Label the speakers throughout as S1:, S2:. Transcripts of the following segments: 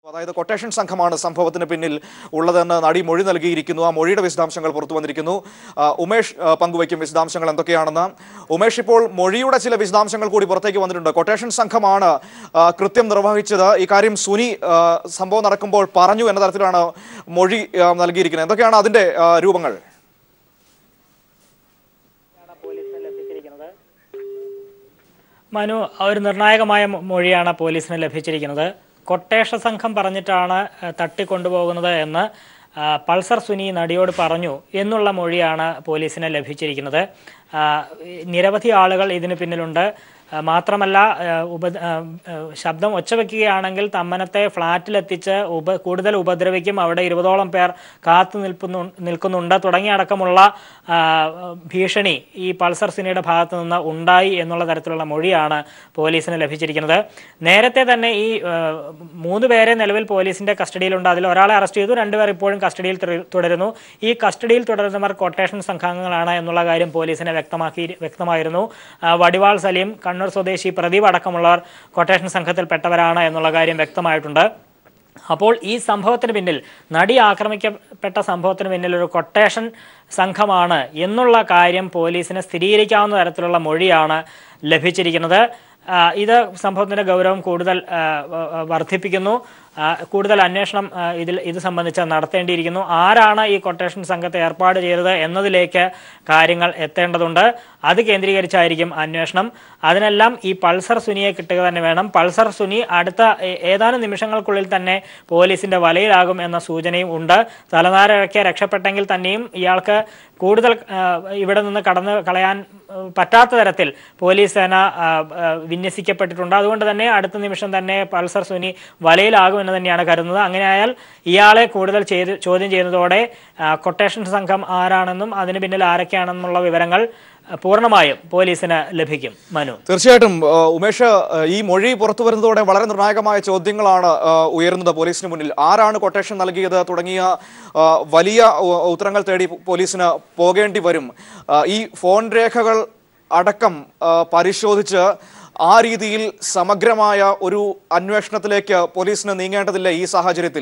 S1: അതായത് കൊട്ടേഷൻ സംഘമാണ് സംഭവത്തിന് പിന്നിൽ ഉള്ളതെന്ന് നടി മൊഴി നൽകിയിരിക്കുന്നു ആ മൊഴിയുടെ വിശദാംശങ്ങൾ പുറത്തു വന്നിരിക്കുന്നു ആ, ഉമേഷ് ആ, പങ്കുവയ്ക്കും വിശദാംശങ്ങൾ എന്തൊക്കെയാണെന്ന് ഉമേഷ് ഇപ്പോൾ മൊഴിയുടെ ചില വിശദാംശങ്ങൾ കൂടി പുറത്തേക്ക് വന്നിട്ടുണ്ട് കൊട്ടേഷൻ സംഘമാണ് ആ, കൃത്യം നിർവഹിച്ചത് ഈ കാര്യം സുനി ആ, സംഭവം നടക്കുമ്പോൾ പറഞ്ഞു എന്ന തരത്തിലാണ് മൊഴി ആ, നൽകിയിരിക്കുന്നത് എന്തൊക്കെയാണ് അതിന്റെ ആ, രൂപങ്ങൾ
S2: മനു ഒരു നിർണായകമായ മൊ- മൊഴിയാണ് പോലീസിന് ലഭിച്ചിരിക്കുന്നത് കൊട്ടേഷ സംഘം പറഞ്ഞിട്ടാണ് ഏഹ്, തട്ടിക്കൊണ്ടുപോകുന്നത് എന്ന് ആ, പൾസർ സുനി നടിയോട് പറഞ്ഞു എന്നുള്ള മൊഴിയാണ് പോലീസിന് ലഭിച്ചിരിക്കുന്നത് ആ, ഈ നിരവധി ആളുകൾ ഇതിന് പിന്നിലുണ്ട് ആ, മാത്രമല്ല ആ, ഉപ ആ, ആ, ശബ്ദം ഒച്ച വയ്ക്കുകയാണെങ്കിൽ തമ്മനത്തെ ഫ്ളാറ്റിലെത്തിച്ച് ഉപ കൂടുതൽ ഉപദ്രവിക്കും അവിടെ ഇരുപതോളം പേർ കാത്തു നിൽക്കുന്നു നിൽക്കുന്നുണ്ട് തുടങ്ങിയ അടക്കമുള്ള ആ, ഭീഷണി ഈ പൾസർ സിനിയുടെ ഭാഗത്തു നിന്ന് ഉണ്ടായി എന്നുള്ള തരത്തിലുള്ള മൊഴിയാണ് പോലീസിന് ലഭിച്ചിരിക്കുന്നത് നേരത്തെ തന്നെ ഈ ആ, മൂന്ന് പേരെ നിലവിൽ പോലീസിന്റെ കസ്റ്റഡിയിലുണ്ട് അതിൽ ഒരാളെ അറസ്റ്റ് ചെയ്തു രണ്ടുപേർ ഇപ്പോഴും കസ്റ്റഡിയിൽ തുട- തുടരുന്നു ഈ കസ്റ്റഡിയിൽ തുടരുന്നവർ കൊട്ടേഷൻ സംഘാംഗങ്ങളാണ് എന്നുള്ള കാര്യം പോലീസിനെ വ്യക്തമാക്കി വ്യക്തമായിരുന്നു ആ, വടിവാൾ സലീം കണ്ണൂർ സ്വദേശി പ്രദീപ് അടക്കമുള്ളവർ കൊട്ടേഷൻ സംഘത്തിൽപ്പെട്ടവരാണ് എന്നുള്ള കാര്യം വ്യക്തമായിട്ടുണ്ട് അപ്പോൾ ഈ സംഭവത്തിന് പിന്നിൽ നടി ആക്രമിക്കപ്പെട്ട സംഭവത്തിന് പിന്നിൽ ഒരു കൊട്ടേഷൻ സംഘമാണ് എന്നുള്ള കാര്യം പോലീസിന് സ്ഥിരീകരിക്കാവുന്ന തരത്തിലുള്ള മൊഴിയാണ് ലഭിച്ചിരിക്കുന്നത് ആ, ഇത് സംഭവത്തിന്റെ ഗൗരവം കൂടുതൽ ആ, വ- വ- വർദ്ധിപ്പിക്കുന്നു ആ, കൂടുതൽ അന്വേഷണം ആ, ഇതിൽ ഇത് സംബന്ധിച്ച് നടത്തേണ്ടിയിരിക്കുന്നു ആരാണ് ഈ കൊട്ടേഷൻ സംഘത്തെ ഏർപ്പാട് ചെയ്തത് എന്നതിലേക്ക് കാര്യങ്ങൾ എത്തേണ്ടതുണ്ട് അത് കേന്ദ്രീകരിച്ചായിരിക്കും അന്വേഷണം അതിനെല്ലാം ഈ പൾസർ സുനിയെ കിട്ടുക തന്നെ വേണം പൾസർ സുനി അടുത്ത ഏ- ഏതാനും നിമിഷങ്ങൾക്കുള്ളിൽ തന്നെ പോലീസിന്റെ വലയിലാകും എന്ന സൂചനയും ഉണ്ട് തലനാരഴക്കെ രക്ഷപ്പെട്ടെങ്കിൽ തന്നെയും ഇയാൾക്ക് കൂടുതൽ ആ, ഇവിടെ നിന്ന് കടന്നു കളയാൻ ആ, പറ്റാത്ത തരത്തിൽ പോലീസ് സേന ആ, ആ, വിന്യസിക്കപ്പെട്ടിട്ടുണ്ട് അതുകൊണ്ട് തന്നെ അടുത്ത നിമിഷം തന്നെ പൾസർ സുനി വലയിലാകും എന്ന് തന്നെയാണ് കരുതുന്നത് അങ്ങനെയായാൽ ഇയാളെ കൂടുതൽ ചെയ്ത് ചോദ്യം ചെയ്യുന്നതോടെ ആ, കൊട്ടേഷൻ സംഘം ആരാണെന്നും അതിന് പിന്നിൽ ആരൊക്കെയാണെന്നുള്ള വിവരങ്ങൾ ആ, പൂർണ്ണമായും പോലീസിന് ലഭിക്കും മനു
S1: തീർച്ചയായിട്ടും ആ, ഉമേഷ് ആ, ഈ മൊഴി പുറത്തു വരുന്നതോടെ വളരെ നിർണായകമായ ചോദ്യങ്ങളാണ് ആ, ഉയരുന്നത് പോലീസിന് മുന്നിൽ ആരാണ് കൊട്ടേഷൻ നൽകിയത് തുടങ്ങിയ ആ, വലിയ ഉ- ഉത്തരങ്ങൾ തേടി പോലീസിന് പോകേണ്ടി വരും ആ, ഈ ഫോൺ രേഖകൾ അടക്കം ആ, പരിശോധിച്ച് ആ രീതിയിൽ സമഗ്രമായ ഒരു അന്വേഷണത്തിലേക്ക് പോലീസിന് നീങ്ങേണ്ടതില്ല ഈ സാഹചര്യത്തിൽ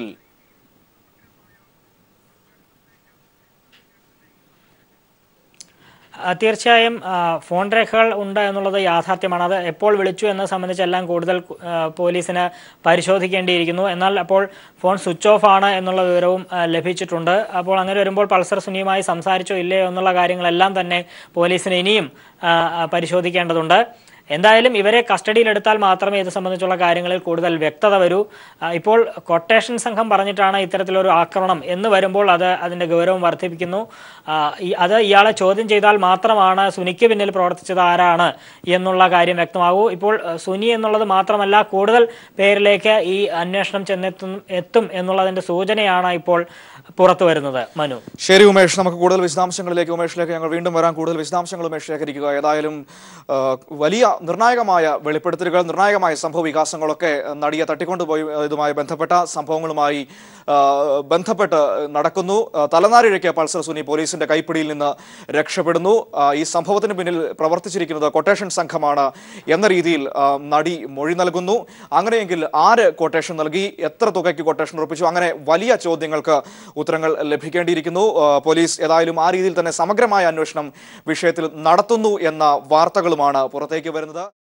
S2: ആ, തീർച്ചയായും ആ, ഫോൺ രേഖകൾ ഉണ്ട് എന്നുള്ളത് യാഥാർത്ഥ്യമാണ് അത് എപ്പോൾ വിളിച്ചു എന്നത് സംബന്ധിച്ചെല്ലാം കൂടുതൽ ആ, പോലീസിന് പരിശോധിക്കേണ്ടിയിരിക്കുന്നു എന്നാൽ അപ്പോൾ ഫോൺ സ്വിച്ച് ഓഫ് ആണ് എന്നുള്ള വിവരവും ആ, ലഭിച്ചിട്ടുണ്ട് അപ്പോൾ അങ്ങനെ വരുമ്പോൾ പൾസർ സുനിയുമായി സംസാരിച്ചോ ഇല്ലയോ എന്നുള്ള കാര്യങ്ങളെല്ലാം തന്നെ പോലീസിന് ഇനിയും ആ, ആ, പരിശോധിക്കേണ്ടതുണ്ട് എന്തായാലും ഇവരെ കസ്റ്റഡിയിലെടുത്താൽ മാത്രമേ ഇത് സംബന്ധിച്ചുള്ള കാര്യങ്ങളിൽ കൂടുതൽ വ്യക്തത വരൂ ആ, ഇപ്പോൾ കൊട്ടേഷൻ സംഘം പറഞ്ഞിട്ടാണ് ഇത്തരത്തിലൊരു ആക്രമണം എന്ന് വരുമ്പോൾ അത് അതിൻ്റെ ഗൗരവം വർദ്ധിപ്പിക്കുന്നു ആ, ഈ- അത് ഇയാളെ ചോദ്യം ചെയ്താൽ മാത്രമാണ് സുനിക്ക് പിന്നിൽ പ്രവർത്തിച്ചത് ആരാണ് എന്നുള്ള കാര്യം വ്യക്തമാകൂ ഇപ്പോൾ ആ, സുനി എന്നുള്ളത് മാത്രമല്ല കൂടുതൽ പേരിലേക്ക് ഈ അന്വേഷണം ചെന്നെത്തും എത്തും എന്നുള്ളതിൻ്റെ സൂചനയാണ് ഇപ്പോൾ പുറത്തു വരുന്നത് മനു
S1: ശരി ഉമേഷ് നമുക്ക് കൂടുതൽ വിശദാംശങ്ങളിലേക്ക് ഉമേഷിലേക്ക് ഞങ്ങൾ വീണ്ടും വരാൻ കൂടുതൽ വിശദാംശങ്ങൾ ഉമേഷ് ശേഖരിക്കുക ഏതായാലും ആ, വലിയ നിർണായകമായ വെളിപ്പെടുത്തലുകൾ നിർണായകമായ സംഭവ വികാസങ്ങളൊക്കെ നടിയെ തട്ടിക്കൊണ്ടുപോയി ഇതുമായി ബന്ധപ്പെട്ട സംഭവങ്ങളുമായി ആ, ബന്ധപ്പെട്ട് നടക്കുന്നു ആ, തലനാരിഴയ്ക്ക് പൾസർ സുനി പോലീസിന്റെ കൈപ്പിടിയിൽ നിന്ന് രക്ഷപ്പെടുന്നു ആ, ഈ സംഭവത്തിന് പിന്നിൽ പ്രവർത്തിച്ചിരിക്കുന്നത് കൊട്ടേഷൻ സംഘമാണ് എന്ന രീതിയിൽ ആ, നടി മൊഴി നൽകുന്നു അങ്ങനെയെങ്കിൽ ആര് കൊട്ടേഷൻ നൽകി എത്ര തുകയ്ക്ക് കൊട്ടേഷൻ ഉറപ്പിച്ചു അങ്ങനെ വലിയ ചോദ്യങ്ങൾക്ക് ഉത്തരങ്ങൾ ലഭിക്കേണ്ടിയിരിക്കുന്നു ആ, പോലീസ് ഏതായാലും ആ രീതിയിൽ തന്നെ സമഗ്രമായ അന്വേഷണം വിഷയത്തിൽ നടത്തുന്നു എന്ന വാർത്തകളുമാണ് പുറത്തേക്ക് വരുന്നത്